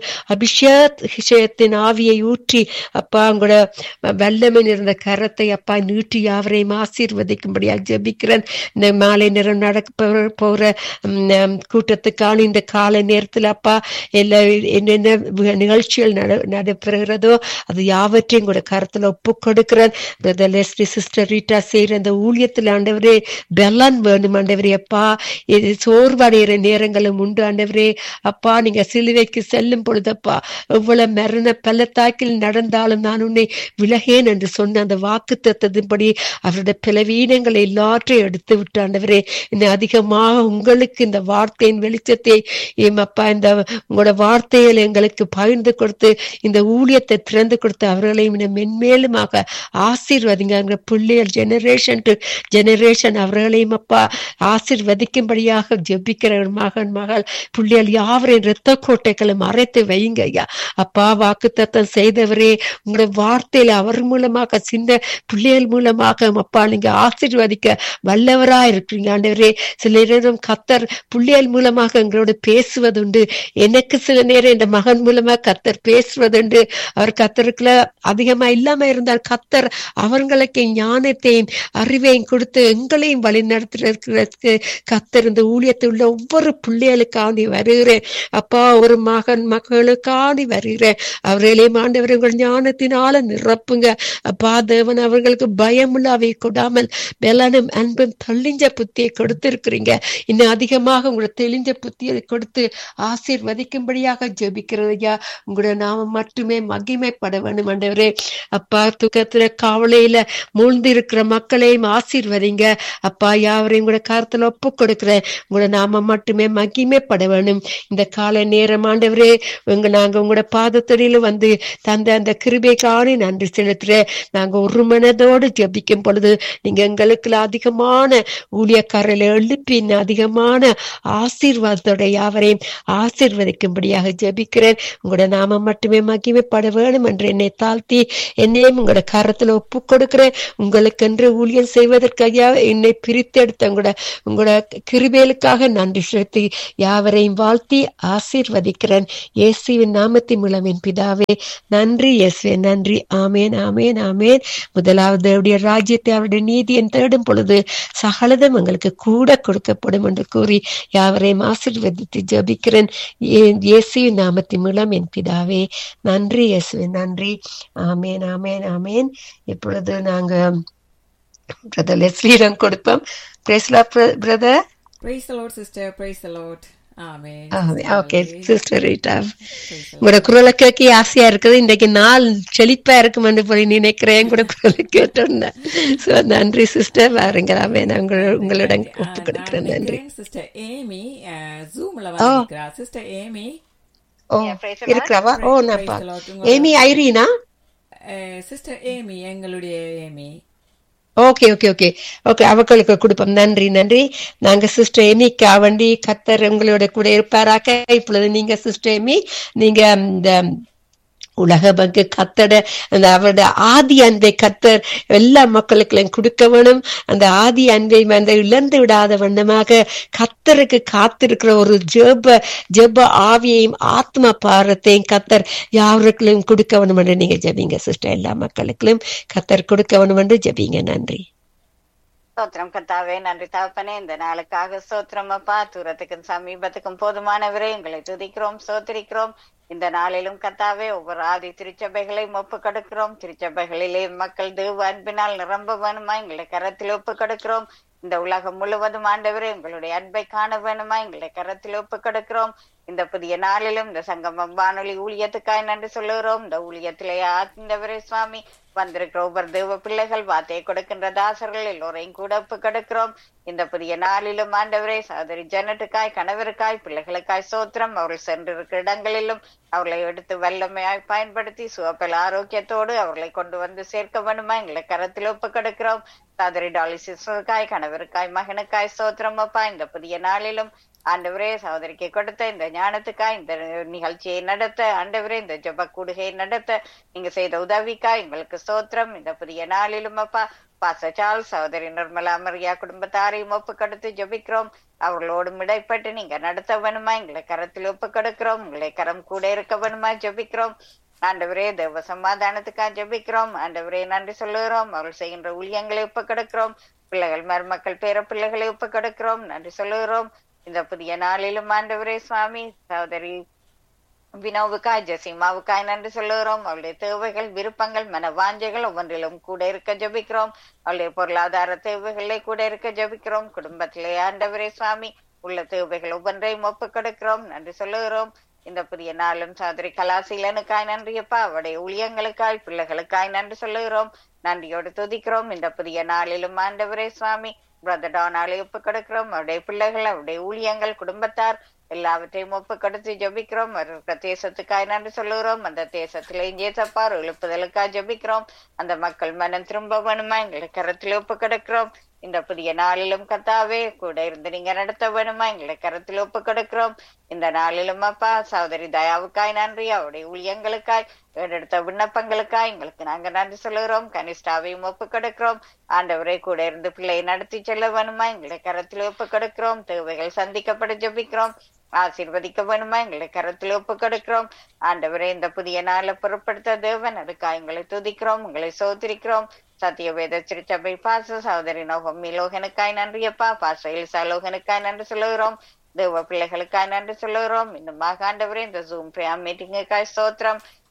அபிஷேகத்தின் ஆவியை ஊற்றி அப்பா உங்களோட வல்லமை இருந்த கரத்தை அப்பா நீட்டி யாவரையும் ஆசீர்வதிக்கும்படியாக ஜெபிக்கிறேன் இந்த மாலை நேரம் நடக்க போற- போற ம், ம், கூட்டத்துக்கான இந்த காலை நேரத்துல அப்பா எல்லா என்னென்ன வி- நிகழ்ச்சிகள் நட நடைபெறுகிறதோ அது யாவற்றையும் கூட கருத்துல ஒப்பு கொடுக்கிறேன் பிரதர் லெஸ்லி சிஸ்டர் ரீட்டா செய்யற அந்த ஊழியத்துல ஆண்டவரே பெலன் வேணும் ஆண்டவரே அப்பா இது சோர்வடைகிற நேரங்களும் உண்டு ஆண்டவரே அப்பா நீங்க சிலுவைக்கு செல்லும் பொழுதப்பா எவ்வளவு மரண பள்ளத்தாக்கில் நடந்தாலும் நான் உன்னை விலகேன் என்று சொன்ன அந்த வாக்கு தத்தத்தின்படி அவருடைய பலவீனங்களை எல்லாற்றையும் எடுத்து விட்டு ஆண்டவரே இன்னும் அதிகமாக உங்களுக்கு இந்த வார்த்தையின் வெளிச்சத்தை எம் அப்பா இந்த உங்களோட வார்த்தைகளை எங்களுக்கு பகிர்ந்து கொடுத்து இந்த ஊழியத்தை திறந்து கொடுத்து அவர்களையும் இன்னும் மென்மேலுமாக ஆசீர்வதிங்க அந்த பிள்ளைகள் ஜெனரேஷன் டு ஜெனரேஷன் அவர்களையும் அப்பா ஆசீர்வதிக்கும்படியாக ஜெபிக்கிற மகன் மகள் பிள்ளைகள் யாவரையும் இரத்த கோட்டைகளை மறைத்து வைங்க ஐயா அப்பா வாக்கு தத்தம் செய்தவரே உங்களுடைய வார்த்தையில அவர் மூலமாக சின்ன பிள்ளைகள் மூலமாக அப்பா நீங்க ஆசீர்வதிக்க வல்லவரா இருக்கிறீங்க ஆண்டவரே சில நேரம் கத்தர் பிள்ளைகள் மூலமாக எங்களோட பேசுவதுண்டு எனக்கு சில நேரம் இந்த மகன் மூலமா கத்தர் பேசுவதுண்டு அவர் கத்தருக்குள்ள அதிகமா இல்லாம இருந்தால் கத்தர் அவங்களுக்கு ஞானத்தையும் அறிவையும் கொடுத்து எங்களையும் வழி நடத்துறதுக்கு கத்தர் இந்த ஊழியத்தில் உள்ள ஒவ்வொரு பிள்ளைகளுக்காண்டி வருகிறேன் அப்பா ஒரு மகன் மகளுக்காண்டி வருகிறேன் அவர்களையும் ஆண்டவர் உங்கள் ஞானத்தினால நிரப்புங்க அப்பா அப்பா தேவன் அவர்களுக்கு பயமுள்ள அவை கொடாமல் பலனும் அன்பும் தெளிஞ்ச புத்தியை கொடுத்திருக்கிறீங்க இன்னும் அதிகமாக உங்களோட தெளிஞ்ச புத்தியை கொடுத்து ஆசீர்வதிக்கும்படியாக ஜெபிக்கிறது ஐயா உங்களோட நாம மட்டுமே மகிமைப்பட வேண்டும் ஆண்டவரே அப்பா துக்கத்துல காவலையில மூழ்ந்து இருக்கிற மக்களையும் ஆசீர்வதிங்க அப்பா யாவரையும் கூட கருத்துல ஒப்பு கொடுக்கிறேன் உங்களோட நாம மட்டுமே மகிமைப்பட வேணும் இந்த கால நேரம் ஆண்டவரே உங்க நாங்க உங்களோட பாதத்தடியில வந்து தந்த அந்த கிருபைக்கான நன்றி செலுத்துறேன் நாங்க ஒரு மனதோடு ஜெபிக்கும் பொழுது நீங்க எங்களுக்கு அதிகமான ஊழியக்காரர்களை எழுப்பி இன்னும் அதிகமான ஆசீர்வாதத்தோட யாவரையும் ஆசீர்வதிக்கும்படியாக ஜெபிக்கிறேன் உங்களோட நாம மட்டுமே மகிமைப்பட வேணும் என்று என்னை தாழ்த்தி என்னையும் உங்களோட கரத்துல ஒப்பு கொடுக்கிறேன் உங்களுக்கென்று ஊழியம் செய்வதற்காக என்னை பிரித்தெடுத்த உங்களோட உங்களோட கிருபேலுக்காக நன்றி செலுத்தி யாவரையும் வாழ்த்தி ஆசீர்வதிக்கிறேன் இயேசுவின் நாமத்தின் மூலம் என் பிதாவே நன்றி இயேசுவே நன்றி ஆமேன் ஆமேன் ஆமேன் முதலாவது அவருடைய ராஜ்யத்தை அவருடைய நீதியை தேடும் பொழுது சகலதும் எங்களுக்கு கூட கொடுக்கப்படும் என்று கூறி யாவரையும் ஆசீர்வதித்து ஜபிக்கிறேன் இயேசுவின் நாமத்தின் மூலம் என் பிதாவே நன்றி இயேசுவே நன்றி ஆமேன் ஆமேன் ஆமேன் இப்பொழுது நாங்க பிரதர் லெஸ்லியிடம் கொடுப்போம் பிரேஸ்லா brother Praise the Lord, sister. Praise the Lord. Amen. Okay Hallelujah. Sister Rita Praise the Lord. உங்களோட குரலை கேட்க ஆசையா இருக்குது இன்றைக்கு நாள் செழிப்பா இருக்குமென்று போய் நினைக்கிறேன் கூட குரலை கேட்டோன்னு So, நன்றி சிஸ்டர் வாருங்களாமே நான் உங்கள- உங்களிடம் ஆ, ஒப்பு கொடுக்கிறேன் நான் நன்றி நினைக்கிறேன் sister Amy, ஆ, Zoomல வந்திருக்கிறா. Sister Amy, ஓ இருக்கிறாவா ஓ Praise நாப்பா the Lord. உங்களோட- ஏமி ஐரீனா ஆ, sister Amy, எங்களுடைய Amy. Okay okay okay okay அவங்களுக்கு கொடுப்போம் நன்றி நன்றி நாங்க சிஸ்டர் எமிக்கா வண்டி கத்தர் உங்களோட கூட இருப்பாராக்க இப்பொழுது நீங்க சிஸ்டர் எமி நீங்க இந்த உலக பங்கு கத்தட அந்த அவருடைய ஆதி அன்பை கத்தர் எல்லா மக்களுக்கும் கொடுக்க வேணும் அந்த ஆதி அன்பை அந்த இழந்து விடாத வண்ணமாக கத்தருக்கு காத்திருக்கிற ஒரு ஜெப ஜெப ஆவியையும் ஆத்ம பாரத்தையும் கத்தர் யாவருக்கும் கொடுக்க வேணும் என்று நீங்க ஜெபிங்க சிஸ்டர் எல்லா மக்களுக்கும் கத்தர் கொடுக்க வேணும் என்று ஜெபிங்க நன்றி ஸ்தோத்திரம் கத்தாவே நன்றி தகப்பனே இந்த நாளுக்காக ஸ்தோத்திரம் அப்பா தூரத்துக்கும் சமீபத்துக்கும் போதுமானவரே உங்களை துதிக்கிறோம் சோத்திரிக்கிறோம் இந்த நாளிலும் கத்தாவே ஒவ்வொரு ஆதி திருச்சபைகளையும் ஒப்பு கொடுக்கிறோம் திருச்சபைகளிலே மக்கள் தேவ அன்பினால் நிரம்ப வேணுமா எங்களை கரத்தில் ஒப்பு கொடுக்கிறோம் இந்த உலகம் முழுவதும் ஆண்டவரே உங்களுடைய அன்பை காண வேணுமா எங்களை கரத்தில் ஒப்பு கொடுக்கிறோம் இந்த புதிய நாளிலும் இந்த சங்கமம் வானொலி ஊழியத்துக்காய் நன்றி சொல்லுகிறோம் இந்த ஊழியத்திலே ஆண்டவரே சுவாமி வந்திருக்கிற ஒவ்வொரு தேவ பிள்ளைகள் வார்த்தையை கொடுக்கின்ற தாசர்கள் எல்லோரையும் கூட ஒப்பு கொடுக்கிறோம் இந்த புதிய நாளிலும் ஆண்டவரே சகோதரி ஜனட்டுக்காய் கணவருக்காய் பிள்ளைகளுக்காய் சோத்திரம் அவர்கள் சென்றிருக்கிற இடங்களிலும் அவர்களை எடுத்து வல்லமையாய் பயன்படுத்தி சுவப்பல் ஆரோக்கியத்தோடு அவர்களை கொண்டு வந்து சேர்க்க வேண்டுமா எங்களை கரத்தில் ஒப்பு கொடுக்கிறோம் சகோதரி டாலிசிஸ்காய் கணவருக்காய் மகனுக்காய் சோத்திரம் அப்பா இந்த புதிய நாளிலும் ஆண்டவரே சகோதரிக்கு கொடுத்த இந்த ஞானத்துக்காய் இந்த நிகழ்ச்சியை நடத்த ஆண்டவரே இந்த ஜெப கூடுகையை நடத்த நீங்க செய்த உதவிக்காய் எங்களுக்கு ஸ்தோத்திரம் இந்த புதிய நாளிலும் அப்பா பாச சால் சகோதரி நிர்மலா மரியா குடும்பத்தாரையும் ஒப்பு கொடுத்து ஜெபிக்கிறோம் அவர்களோடும் இடைப்பட்டு நீங்க நடத்த வேணுமா எங்களை கரத்தில் ஒப்பு கொடுக்கிறோம் உங்களை கரம் கூட இருக்க வேணுமா ஜெபிக்கிறோம் ஆண்டவரே தேவ சமாதானத்துக்காக ஜெபிக்கிறோம் ஆண்டவரே நன்றி சொல்லுகிறோம் அவர்கள் செய்கின்ற ஊழியங்களை ஒப்பு கொடுக்கிறோம் பிள்ளைகள் மருமக்கள் பேர பிள்ளைகளை ஒப்பு கொடுக்கிறோம் நன்றி சொல்லுகிறோம் இந்த புதிய நாளிலும் ஆண்டவரே சுவாமி சகோதரி வினோவுக்காய் ஜெசிமாவுக்காய் நன்றி சொல்லுகிறோம் அவளுடைய தேவைகள் விருப்பங்கள் மன வாஞ்சைகள் ஒவ்வொன்றிலும் கூட இருக்க ஜபிக்கிறோம் அவளுடைய பொருளாதார தேவைகளை கூட இருக்க ஜபிக்கிறோம் குடும்பத்திலே ஆண்டவரே சுவாமி உள்ள தேவைகள் ஒவ்வொன்றையும் ஒப்பு கொடுக்கிறோம் நன்றி சொல்லுகிறோம் இந்த புதிய நாளும் சகோதரி கலாசீலனுக்காய் நன்றியப்பா அவருடைய ஊழியங்களுக்காய் பிள்ளைகளுக்காய் நன்றி சொல்லுகிறோம் நன்றியோடு துதிக்கிறோம் இந்த புதிய நாளிலும் ஆண்டவரே சுவாமி பிரதர் டானாலே ஒப்பு கொடுக்கிறோம் அவருடைய பிள்ளைகள் அவருடைய ஊழியங்கள் குடும்பத்தார் எல்லாவற்றையும் ஒப்பு கொடுத்து ஜபிக்கிறோம் இருக்கிற தேசத்துக்காய் நன்றி சொல்லுகிறோம் அந்த தேசத்திலே ஜேசப்பார் எழுப்புதலுக்காய் ஜபிக்கிறோம் அந்த மக்கள் மனம் திரும்ப வேணுமா எங்களை கரத்தில் ஒப்பு கொடுக்கிறோம் இந்த புதிய நாளிலும் கத்தாவே கூட இருந்து நீங்க நடத்த வேணுமா எங்களை கரத்தில் ஒப்பு கொடுக்கிறோம் இந்த நாளிலும் அப்பா சகோதரி தயாவுக்காய் நன்றி அவருடைய ஊழியங்களுக்காய் எடுத்த விண்ணப்பங்களுக்காய் எங்களுக்கு நாங்க நன்றி சொல்லுகிறோம் கனிஷ்டாவையும் ஒப்பு கொடுக்கிறோம் ஆண்டவரை கூட இருந்து பிள்ளையை நடத்தி செல்ல வேணுமா எங்களை கரத்தில் ஒப்பு கொடுக்கிறோம் தேவைகள் சந்திக்கப்பட ஜபிக்கிறோம் ஆசீர்வதிக்க வேணுமா எங்களை கரத்தில் ஒப்பு கொடுக்கிறோம் ஆண்டவரே இந்த புதிய நாளை பொருட்படுத்த தேவன் அதுக்காக எங்களை துதிக்கிறோம் உங்களை சோதரிக்கிறோம் சத்தியவேத திருச்சபை பாச சகோதரி நோகமி லோகனுக்காய் நன்றியப்பா பாச இல்சா லோகனுக்காய் நன்றி சொல்லுகிறோம் தேவ பிள்ளைகளுக்காய் நன்றி சொல்லுகிறோம் இன்னும் ஆண்டவரே இந்த ஜூம் பிரேம் மீட்டிங்குக்காய் ஸ்தோத்திரம்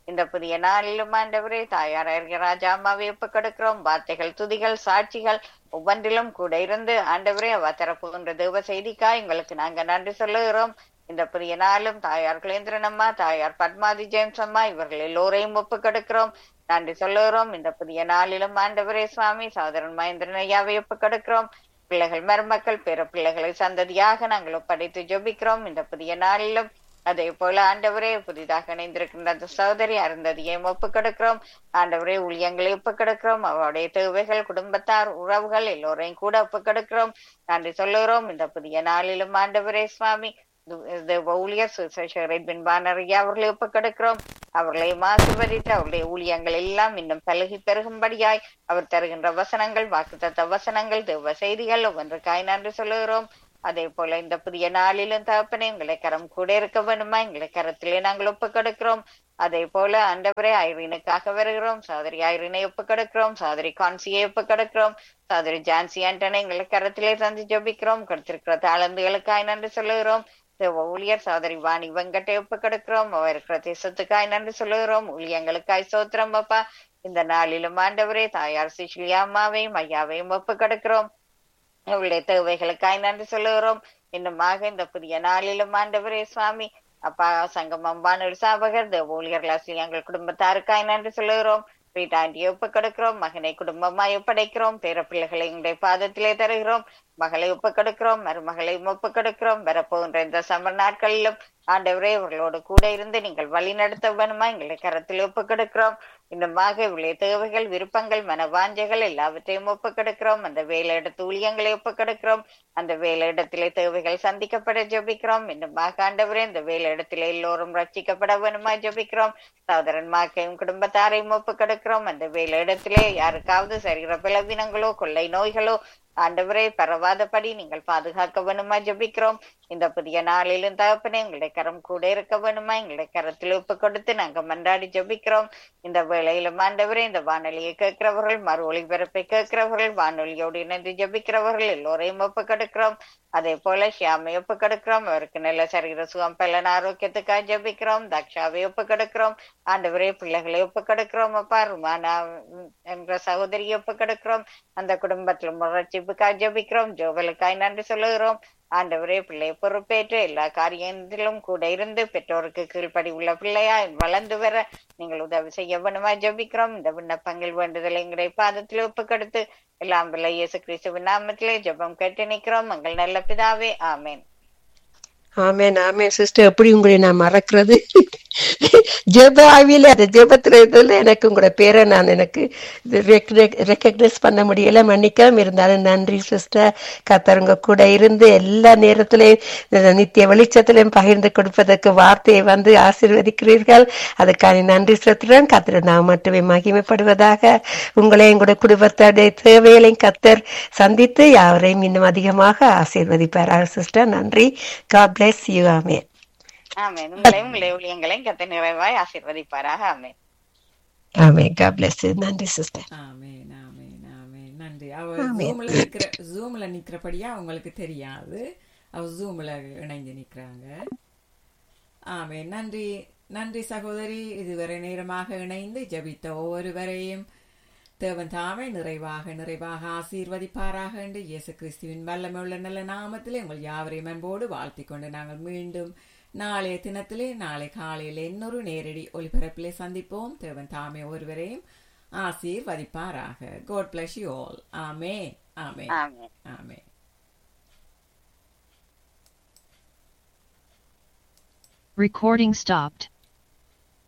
இந்த புதிய நாளிலும் ஆண்டவரே தாயார் ராஜா அம்மாவை ஒப்புக்கொடுக்கிறோம் வார்த்தைகள் துதிகள் சாட்சிகள் ஒவ்வொன்றிலும் கூட இருந்து ஆண்டவரே அவ தரப்புகின்ற தேவ செய்திக்கா எங்களுக்கு நாங்க நன்றி சொல்லுகிறோம் இந்த புதிய நாளும் தாயார் குலேந்திரன் அம்மா தாயார் பத்மாதி ஜேம்ஸ் அம்மா இவர்கள் எல்லோரையும் ஒப்புக்கொடுக்கிறோம் நன்றி சொல்லுகிறோம் இந்த புதிய நாளிலும் ஆண்டவரே சுவாமி சகோதரன் மகேந்திரன் ஐயாவை ஒப்புக்கொடுக்கிறோம் பிள்ளைகள் மருமக்கள் பிற பிள்ளைகளை சந்ததியாக நாங்கள் ஒப்படைத்து ஜெபிக்கிறோம் இந்த புதிய நாளிலும் அதே போல ஆண்டவரே புதிதாக இணைந்திருக்கின்ற அந்த சகோதரி அருந்ததியையும் ஒப்புக் கொடுக்கிறோம் ஆண்டவரே ஊழியங்களை ஒப்புக் கொடுக்கிறோம் அவருடைய தேவைகள் குடும்பத்தார் உறவுகள் எல்லோரையும் கூட ஒப்புக் கொடுக்கிறோம் நன்றி சொல்லுகிறோம் இந்த புதிய நாளிலும் ஆண்டவரே சுவாமி இது ஊழியர் சுசேஷரின் பின்பானரையா அவர்களை ஒப்புக் கொடுக்கிறோம் அவர்களை ஆசிர்வதித்து அவருடைய ஊழியங்கள் எல்லாம் இன்னும் பழகி பெருகும்படியாய் அவர் தருகின்ற வசனங்கள் வாக்குத்தத்த வசனங்கள் தெய்வ செய்திகள் ஒவ்வொன்றுக்காய் நன்றி சொல்லுகிறோம் அதே போல இந்த புதிய நாளிலும் தகப்பனே எங்களை கரம் கூட இருக்க வேண்டுமா எங்களை கரத்திலே நாங்கள் ஒப்புக் கொடுக்கிறோம் அதே போல ஆண்டவரே ஐரீனுக்காக வருகிறோம் சகோதரி ஐரீனை ஒப்புக் கொடுக்கிறோம் சகோதரி கான்சியை ஒப்புக் கொடுக்கிறோம் சகோதரி ஜான்சி ஆண்டனை எங்களை கரத்திலே தந்து ஜபிக்கிறோம் கொடுத்திருக்கிற தாளந்துகளுக்காய் நன்றி சொல்லுகிறோம் தேவ ஊழியர் சகோதரி வாணி வெங்கட்டை ஒப்புக் கொடுக்கிறோம் அவர் இருக்கிற தேசத்துக்காய் நன்றி சொல்லுகிறோம் ஊழியங்களுக்காய் சோத்திரம் அப்பா இந்த நாளிலும் ஆண்டவரே தாயார் சிசிலியா அம்மாவையும் ஐயாவையும் ஒப்புக் கொடுக்கிறோம் அவளுடைய தேவைகளுக்காய் நன்றி சொல்லுகிறோம் இன்னுமாக இந்த புதிய நாளிலும் ஆண்டவரே சுவாமி அப்பா சங்கமம் வானொலி சாபகர் தேவ ஊழியர்கள் எங்கள் குடும்பத்தாருக்காய் நன்றி சொல்லுகிறோம் வீட்டாண்டியை ஒப்புக்கொடுக்கிறோம் மகனை குடும்பமாய் ஒப்படைக்கிறோம் பேர பிள்ளைகளை எங்களுடைய பாதத்திலே தருகிறோம் மகளை ஒப்புக்கொடுக்கிறோம் மருமகளை ஒப்புக்கொடுக்கிறோம் வரப்போகின்ற இந்த சமர் நாட்களிலும் ஆண்டவரே இவர்களோடு கூட இருந்து நீங்கள் வழி நடத்த வேணுமா எங்களை கரத்தில் ஒப்புக்கொடுக்கிறோம் இன்னுமாக இவளுடைய தேவைகள் விருப்பங்கள் மனவாஞ்சைகள் எல்லாவற்றையும் ஒப்புக்கொடுக்கிறோம் அந்த வேலை இடத்து ஊழியங்களை ஒப்புக்கொடுக்கிறோம் அந்த வேலை இடத்திலே தேவைகள் சந்திக்கப்பட ஜபிக்கிறோம் இன்னுமாக ஆண்டவரே இந்த வேலை இடத்திலே எல்லோரும் ரட்சிக்கப்பட வேணுமா ஜபிக்கிறோம் சகோதரன் மாக்கையும் குடும்பத்தாரையும் ஒப்புக்கொடுக்கிறோம் அந்த வேலை இடத்திலே யாருக்காவது சரீர பலவீனங்களோ கொள்ளை நோய்களோ ஆண்டவரை பரவாதபடி நீங்கள் பாதுகாக்க வேணுமா ஜபிக்கிறோம் இந்த புதிய நாளிலும் தகப்பனே எங்களுடைய கரம் கூட இருக்க வேணுமா எங்களுடைய கரத்தில் ஒப்பு கொடுத்து நாங்க மன்றாடி ஜபிக்கிறோம் இந்த வேளையிலும் ஆண்டவரே இந்த வானொலியை கேட்கிறவர்கள் மறு ஒளிபரப்பை கேட்கிறவர்கள் வானொலியோடு இணைந்து ஜபிக்கிறவர்கள் எல்லோரையும் ஒப்பு கொடுக்கிறோம் அதே போல ஷியாமை ஒப்பு கொடுக்கிறோம் அவருக்கு நல்ல சரீர சுகம் பலன் ஆரோக்கியத்துக்காக ஜபிக்கிறோம் தக்ஷாவை ஒப்பு கொடுக்கிறோம் ஆண்டவரே பிள்ளைகளை ஒப்பு கொடுக்கிறோம் அப்பா ருமானா என்ற சகோதரியை ஒப்பு கொடுக்கிறோம் அந்த குடும்பத்தில் முரட்சிப்புக்காக ஜபிக்கிறோம் ஜோவலுக்காய் நன்றி சொல்லுகிறோம் ஆண்டவரே பிள்ளை பொறுப்பேற்று எல்லா காரியத்திலும் கூட இருந்து பெற்றோருக்கு கீழ்ப்படி உள்ள பிள்ளையா வளர்ந்து வர நீங்கள் உதவி செய்ய வேணுமா ஜபிக்கிறோம் இந்த விண்ணப்பங்கள் வேண்டுதல் எங்களுடைய பாதத்தில் ஒப்புக்கொடுத்து எல்லாம் பிள்ளை இயேசு கிறிஸ்துவின் நாமத்திலே ஜெபம் கேட்டு நிற்கிறோம் எங்கள் நல்ல பிதாவே ஆமேன் ஆமேன் ஆமேன் சிஸ்டர் எப்படி உங்களை நான் மறக்கிறது ஜெப ஆவியில அந்த ஜெபத்துல இதுல எனக்கு உங்களோட பேரை நான் எனக்கு ரெக்கக்னைஸ் பண்ண முடியல மன்னிக்காம இருந்தாலும் நன்றி சிஸ்டர் கத்தருங்க கூட இருந்து எல்லா நேரத்திலையும் நித்திய வெளிச்சத்திலையும் பகிர்ந்து கொடுப்பதற்கு வார்த்தையை வந்து ஆசீர்வதிக்கிறீர்கள் அதுக்கான நன்றி செலுத்துறேன் கத்திர நான் மட்டுமே மகிமைப்படுவதாக உங்களை எங்களுடைய குடும்பத்தோடைய தேவைகளையும் கத்தர் சந்தித்து யாவரையும் இன்னும் அதிகமாக ஆசீர்வதிப்பாராக சிஸ்டர் நன்றி God bless you amen amen உங்களையும் உங்களுடைய ஊழியங்களையும் கத்த நிறைவாய் ஆசீர்வதிப்பாராக ஆமேன் ஆமே காட் பிளஸ் நன்றி சிஸ்டர் ஆமேன் ஆமேன் ஆமேன் நன்றி அவ ஜூம்ல நிக்கிற ஜூம்ல நிக்கிறபடியா அவங்களுக்கு தெரியாது அவ ஜூம்ல இணைஞ்சு நிக்கிறாங்க ஆமேன் நன்றி நன்றி சகோதரி இதுவரை நேரமாக இணைந்து ஜபித்த ஒவ்வொருவரையும் தேவன் தாமே நிறைவாக நிறைவாக ஆசீர்வதிப்பாராக என்று இயேசு கிறிஸ்துவின் வல்லமையுள்ள நல்ல நாமத்திலே உங்கள் யாவரையும் அன்போடு வாழ்த்திக் கொண்டு நாங்கள் மீண்டும் நாளைய தினத்திலே நாளை காலையில் இன்னொரு நேரடி ஒளிபரப்பிலே சந்திப்போம் தேவன் தாமே ஒருவரையும் ஆசீர்வதிப்பாராக கோட் பிளஸ் யூ ஆல் ஆமே ஆமே ஆமேன் ஆமே Recording stopped.